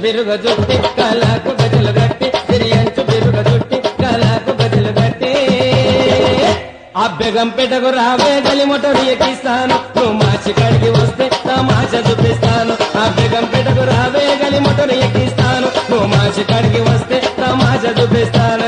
బిరుగ జుట్టి కాలాకు గజలు గట్టి సిరియంచు బిరుగ జుట్టి కాలాకు గజలు గట్టి ఆ బెగం పెట్టకు రావే గలి మొటరు ఎక్కిస్తాను నువ్వు మాచి కడిగి వస్తే తమాష చూపిస్తాను ఆ బెగం పెట్టకు రావే గలి మొటరు ఎక్కిస్తాను నువ్వు మాచి కడిగి వస్తే తమాష చూపిస్తాను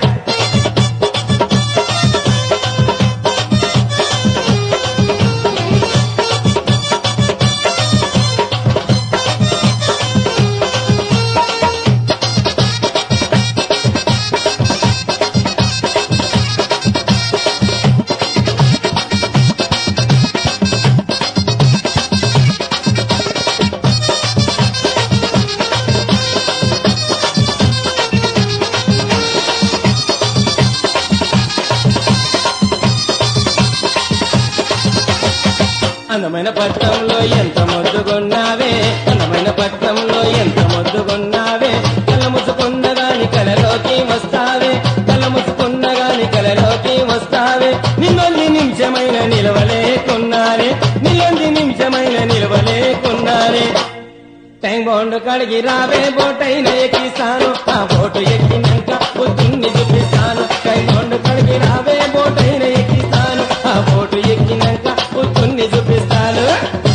అందమైన పట్నంలో ఎంత మొద్దుగున్నావే అందమైన పట్నంలో ఎంత మొద్దుగున్నావే కళ్ళ ముసుకున్న గాని కలలోకి వస్తావే కళ్ళ ముసుకున్న గాని కలలోకి వస్తావే నిన్నొల్లి నిమిషమైన నిలవలేకున్నారే నిన్నొల్లి నిమిషమైన నిలవలేకున్నారే టైం బాండ్ కడిగి రావే బోటైన ఎక్కిస్తాను ఆ బోటు ఎక్కినాక పొద్దున్ని చూపిస్తాను టైం బాండ్ కడిగి రావే బోటైన ఎక్కిస్తాను ఆ బోటు ఎక్కినాక పొద్దున్ని చూపిస్తాను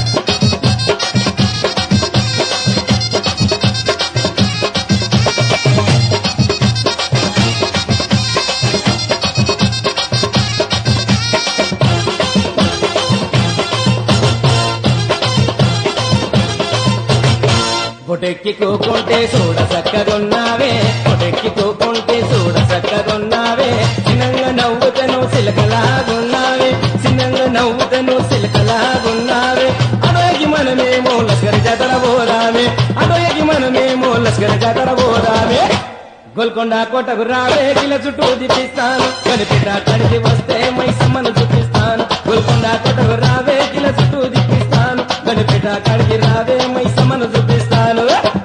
పొటెక్కి కూకుంటే చూడ చక్కగున్నావే పొటెక్కి కూకుంటే చూడ చక్కగున్నావే చిన్నంగా నవ్వుతను సిలకలాగున్నావే చిన్నంగా నవ్వుతను సిలకలాగున్నావే అడోగి మనమేమో లస్కర్ జాతర పోదామే అడోగి మనమేమో లస్కర్ జాతర పోదామే గోల్కొండ కోటకు రావే కిల చుట్టూ దిప్పిస్తాను కనిపిట కడిగి వస్తే మైసమ్మను చూపిస్తాను గోల్కొండ కోటకు రావే కిల చుట్టూ దిప్పిస్తాను కనిపిట కడిగి రావే మైసమ్మను చూపిస్తాను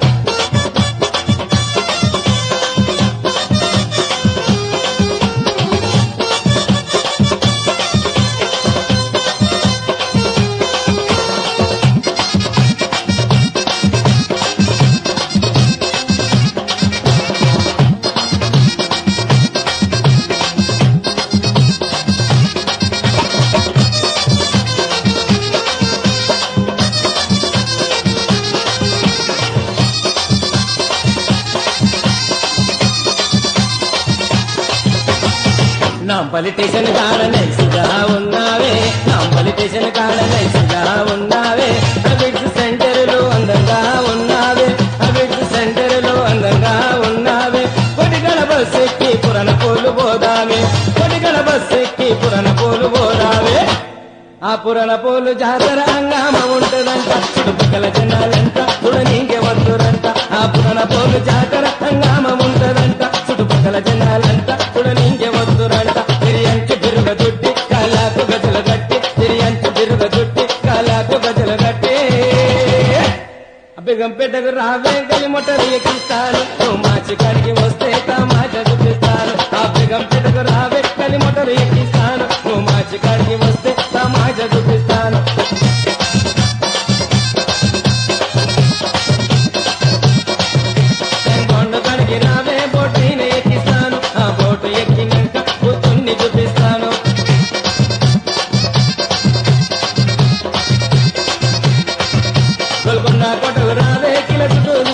నా పొలిటీషియన్ కాడ నైసుగా ఉన్నావే నా పొలిటీషియన్ కాడ నైసుగా ఉన్నావే అబిడ్స్ సెంటర్లు అందంగా ఉన్నావే అబిడ్స్ సెంటర్లు అందంగా ఉన్నావే కొడిగల బస్ ఎక్కి పురణ పోలు పోదామే కొడిగల బస్ ఎక్కి పురణ పోలు పోదామే ఆ పురణ పోలు జాతర అంగామ ఉంటదంట చుట్టుపక్కల జనాలంట చూడనీకే వద్దురంట ఆ పురణ పోలు జాతర అంగామ ఉంటదంట చుట్టుపక్కల జనాలంట చూడనీకే వద్దురంట తిరియంచు బిరుగ దుడ్డి కాలాకు గజలు గట్టి తిరియంచు బిరుగ దుడ్డి కాలాకు గజలు గట్టి అబ్బిగం పెట్టకు రావే గలి మొట్టలు ఎక్కిస్తాను నువ్వు మాచి కడిగి వస్తే తమాష చూపిస్తాను అబ్బిగం పెట్టకు రావే గలి మొట్టలు ఎక్కిస్తాను నువ్వు మాచి కడిగి వస్తే తమాష చూపిస్తాను కొండ కడిగి రావే బోటీన ఎక్కిస్తాను ఆ బోటు ఎక్కినాక కూతుర్ని చూపిస్తాను గోల్కొండ కోటకు రావే కిల చుట్టూ